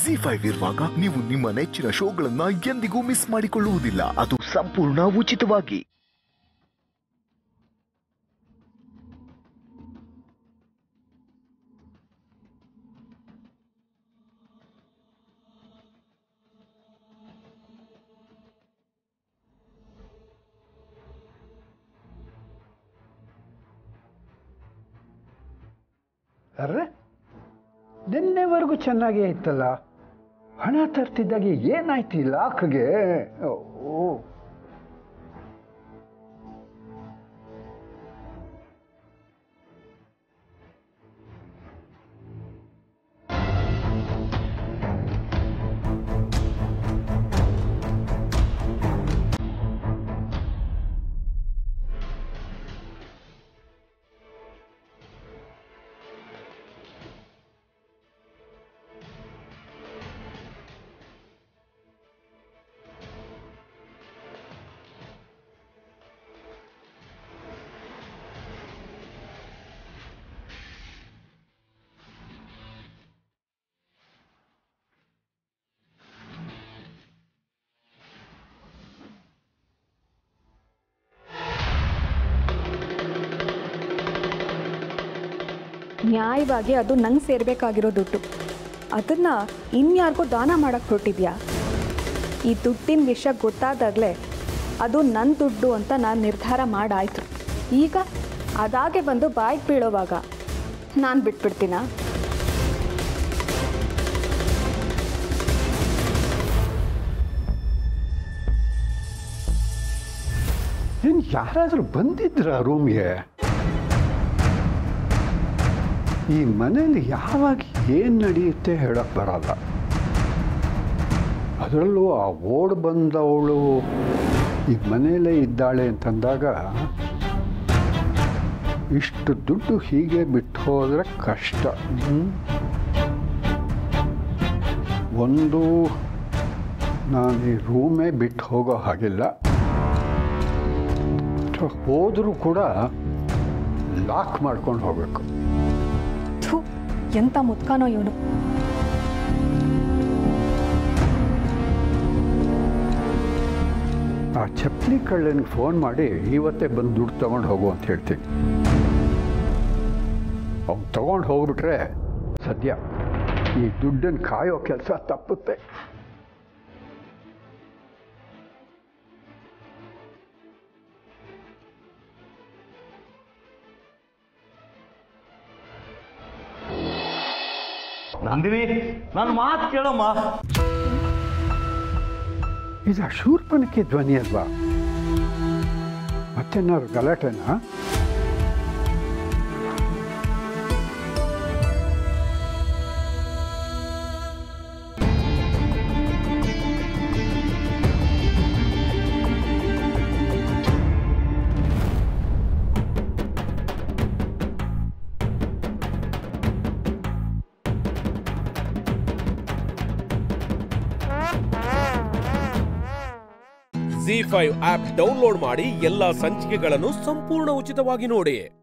G five ಇರುವಾಗ ನೀವು ನಿಮ್ಮ ನೆಚ್ಚಿನ ಶೋಗಳನ್ನ ಎಂದಿಗೂ ಮಿಸ್ ಮಾಡಿಕೊಳ್ಳುವುದಿಲ್ಲ ಅದು ಸಂಪೂರ್ಣ ಉಚಿತವಾಗಿ ಅರ್ರೆ ನಿನ್ನೆವರೆಗೂ ಚೆನ್ನಾಗೇ ಇತ್ತಲ್ಲ ಹಣ ತರ್ತಿದ್ದಾಗೆ ಏನಾಯ್ತು ಈ ಲಾಕ್ಗೆ ಓ ನ್ಯಾಯವಾಗಿ ಅದು ನಂಗೆ ಸೇರಬೇಕಾಗಿರೋ ದುಡ್ಡು ಅದನ್ನು ಇನ್ಯಾರಿಗೂ ದಾನ ಮಾಡಕ್ಕೆ ಹೊರಟಿದ್ಯಾ ಈ ದುಡ್ಡಿನ ವಿಷಯ ಗೊತ್ತಾದಾಗಲೇ ಅದು ನನ್ನ ದುಡ್ಡು ಅಂತ ನಾನು ನಿರ್ಧಾರ ಮಾಡಾಯ್ತು ಈಗ ಅದಾಗೆ ಬಂದು ಬಾಯಿಗೆ ಬೀಳೋವಾಗ ನಾನು ಬಿಟ್ಬಿಡ್ತೀನಾ ಏನು ಯಾರಾದರೂ ಬಂದಿದ್ರ ರೂಮ್ಗೆ ಈ ಮನೇಲಿ ಯಾವಾಗ ಏನು ನಡೆಯುತ್ತೆ ಹೇಳಕ್ಕೆ ಬರಲ್ಲ ಅದರಲ್ಲೂ ಆ ಓಡ್ ಬಂದವಳು ಈ ಮನೆಯಲ್ಲೇ ಇದ್ದಾಳೆ ಅಂತಂದಾಗ ಇಷ್ಟು ದುಡ್ಡು ಹೀಗೆ ಬಿಟ್ಟು ಹೋದರೆ ಕಷ್ಟ ಹ್ಮ್? ಒಂದು ನಾನು ಈ ರೂಮೇ ಬಿಟ್ಟು ಹೋಗೋ ಹಾಗಿಲ್ಲ ಅಥವಾ ಹೋದರೂ ಕೂಡ ಲಾಕ್ ಮಾಡ್ಕೊಂಡು ಹೋಗಬೇಕು ಥು ಎಂಥ ಮುತ್ಕಾನೋ ಇವನು ಆ ಚಪ್ಪಲಿ ಕಳ್ಳನಿಗೆ ಫೋನ್ ಮಾಡಿ ಇವತ್ತೇ ಬಂದು ದುಡ್ಡು ತೊಗೊಂಡು ಹೋಗು ಅಂತ ಹೇಳ್ತೀನಿ ಅವ್ನು ತೊಗೊಂಡು ಹೋಗ್ಬಿಟ್ರೆ ಸದ್ಯ ಈ ದುಡ್ಡನ್ನು ಕಾಯೋ ಕೆಲಸ ತಪ್ಪುತ್ತೆ ನಂದಿನಿ ನನ್ನ ಮಾತು ಕೇಳಮ್ಮ ಇದು ಶೂರ್ಪನಕ್ಕೆ ಧ್ವನಿ ಅಲ್ವಾ ಮತ್ತೇನಾದ್ರು ಗಲಾಟೆನಾ ಜಿ ಫೈವ್ ಆಪ್ ಡೌನ್ಲೋಡ್ ಮಾಡಿ ಎಲ್ಲಾ ಸಂಚಿಕೆಗಳನ್ನು ಸಂಪೂರ್ಣ ಉಚಿತವಾಗಿ ನೋಡಿ